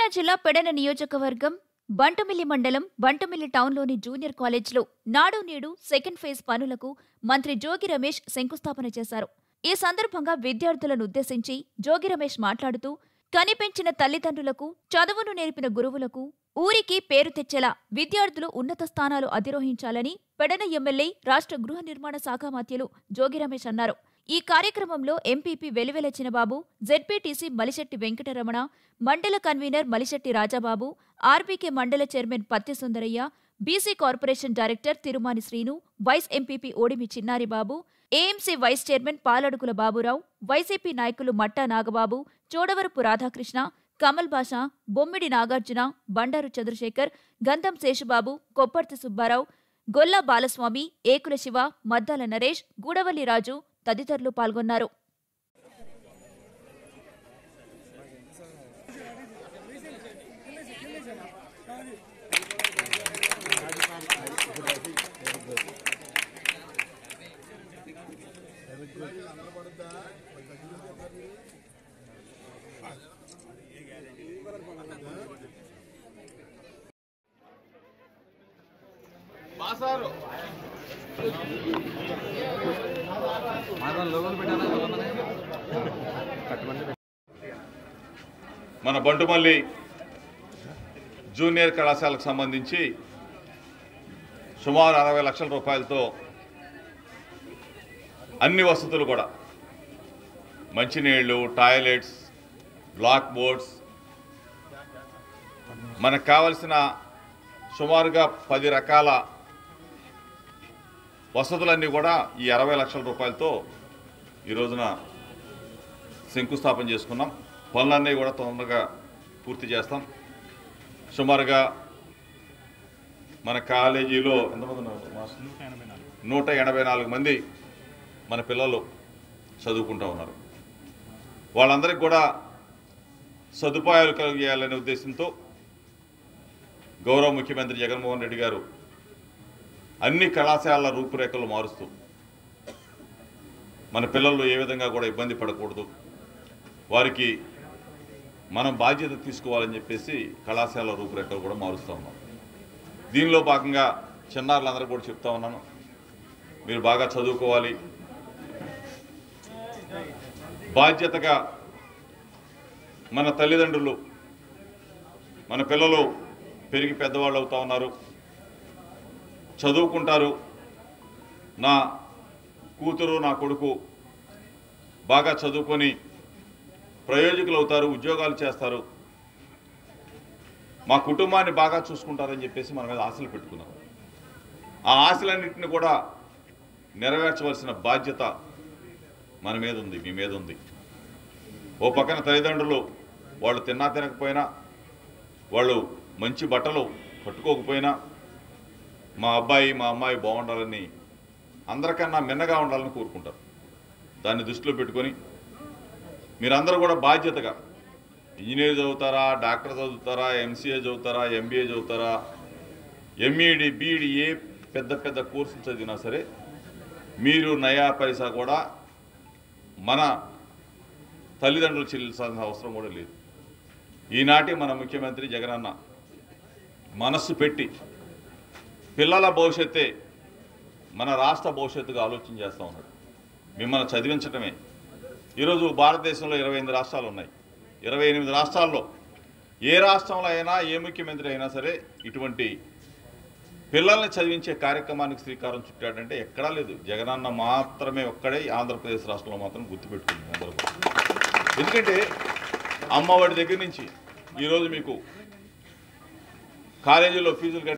జిల్లా పెడన నియోజకవర్గం బంటుమిల్లి మండలం బంటుమిల్లి టౌన్లోని జూనియర్ కాలేజ్లో నాడు నేడు సెకండ్ ఫేజ్ పనులకు మంత్రి జోగి రమేష్ శంకుస్థాపన చేశారు ఈ సందర్భంగా విద్యార్థులను ఉద్దేశించి జోగి రమేష్ మాట్లాడుతూ కనిపెంచిన తల్లిదండ్రులకు చదువును నేర్పిన గురువులకు ఊరికి పేరు తెచ్చేలా విద్యార్థులు ఉన్నత స్థానాలు అధిరోహించాలని పెడన ఎమ్మెల్యే రాష్ట్ర గృహ నిర్మాణ శాఖ మంత్రులు జోగి రమేష్ అన్నారు ఈ కార్యక్రమంలో ఎంపీపీ వెలివెల చినబాబు జెడ్పీటీసీ మలిశెట్టి వెంకటరమణ మండల కన్వీనర్ మలిశెట్టి రాజాబాబు ఆర్బీకే మండల chairman Patti Sundarayya BC corporation director Thirumani Srinu vice MPP Odimi Chinnaribabu AMC vice chairman Paladukula Baburao YCP నాయకులు మట్టా నాగబాబు చోడవరపు రాధాకృష్ణ కమల్ బాషా బొమ్మిడి నాగార్జున బండారు చంద్రశేఖర్ గంధం శేషుబాబు కొప్పర్తి సుబ్బారావు గొల్లా బాలస్వామి ఏకుల శివ మద్దాల నరేష్ గూడవల్లి రాజు తదితరులు పాల్గొన్నారు మన బంటుమల్లి జూనియర్ కళాశాలకు సంబంధించి సుమారు అరవై లక్షల రూపాయలతో అన్ని వసతులు కూడా మంచినీళ్ళు టాయిలెట్స్ బ్లాక్ బోర్డ్స్ మనకు కావలసిన సుమారుగా పది రకాల వసతులన్నీ కూడా ఈ అరవై లక్షల రూపాయలతో ఈ రోజున శంకుస్థాపన చేసుకున్నాం పనులన్నీ కూడా తొందరగా పూర్తి చేస్తాం సుమారుగా మన కాలేజీలో ఎంతమంది ఉన్నారు మాస్టర్లు? నూట ఎనభై నాలుగు మంది మన పిల్లలు చదువుకుంటూ ఉన్నారు వాళ్ళందరికీ కూడా సదుపాయాలు కలిగేయాలనే ఉద్దేశంతో గౌరవ ముఖ్యమంత్రి జగన్మోహన్ రెడ్డి గారు అన్ని కళాశాలల రూపురేఖలు మారుస్తూ మన పిల్లలు ఏ విధంగా కూడా ఇబ్బంది పడకూడదు వారికి మనం బాధ్యత తీసుకోవాలని చెప్పేసి కళాశాల రూపురేఖలు కూడా మారుస్తూ ఉన్నాం దీనిలో భాగంగా చిన్నారులందరూ కూడా చెప్తా ఉన్నాను మీరు బాగా చదువుకోవాలి బాధ్యతగా మన తల్లిదండ్రులు మన పిల్లలు పెరిగి పెద్దవాళ్ళు అవుతా ఉన్నారు చదువుకుంటారు నా కూతురు నా కొడుకు బాగా చదువుకొని ప్రయోజకులు అవుతారు ఉద్యోగాలు చేస్తారు మా కుటుంబాన్ని బాగా చూసుకుంటారని చెప్పేసి మన మీద ఆశలు పెట్టుకున్నాం ఆ ఆశలన్నింటిని కూడా నెరవేర్చవలసిన బాధ్యత మన మీద ఉంది మీ మీద ఉంది ఓ పక్కన తల్లిదండ్రులు వాళ్ళు తిన్నా తినకపోయినా వాళ్ళు మంచి బట్టలు కట్టుకోకపోయినా మా అబ్బాయి మా అమ్మాయి బాగుండాలని అందరికన్నా మిన్నగా ఉండాలని కోరుకుంటారు దాన్ని దృష్టిలో పెట్టుకొని మీరందరూ కూడా బాధ్యతగా ఇంజనీర్ చదువుతారా డాక్టర్ చదువుతారా ఎంసీఏ చదువుతారా ఎంబీఏ చదువుతారా ఎంఈడి బీఈడి ఏ పెద్ద పెద్ద కోర్సులు చదివినా సరే మీరు నయా పైసా కూడా మన తల్లిదండ్రులు చెల్లించాల్సిన అవసరం కూడా లేదు ఈనాటి మన ముఖ్యమంత్రి జగనన్న మనస్సు పెట్టి పిల్లల భవిష్యత్తే మన రాష్ట్ర భవిష్యత్తుగా ఆలోచన చేస్తూ ఉన్నాడు మిమ్మల్ని చదివించటమే ఈరోజు భారతదేశంలో ఇరవై ఎనిమిది రాష్ట్రాలు ఉన్నాయి ఇరవై ఎనిమిది రాష్ట్రాల్లో ఏ రాష్ట్రంలో అయినా ఏ ముఖ్యమంత్రి అయినా సరే ఇటువంటి పిల్లల్ని చదివించే కార్యక్రమానికి శ్రీకారం చుట్టాడంటే ఎక్కడా లేదు జగనన్న మాత్రమే ఒక్కడే ఆంధ్రప్రదేశ్ రాష్ట్రంలో మాత్రం గుర్తుపెట్టుకుంది అందరూ కూడా. ఎందుకంటే అమ్మఒడి దగ్గర నుంచి ఈరోజు మీకు కాలేజీలో ఫీజులు కట్టి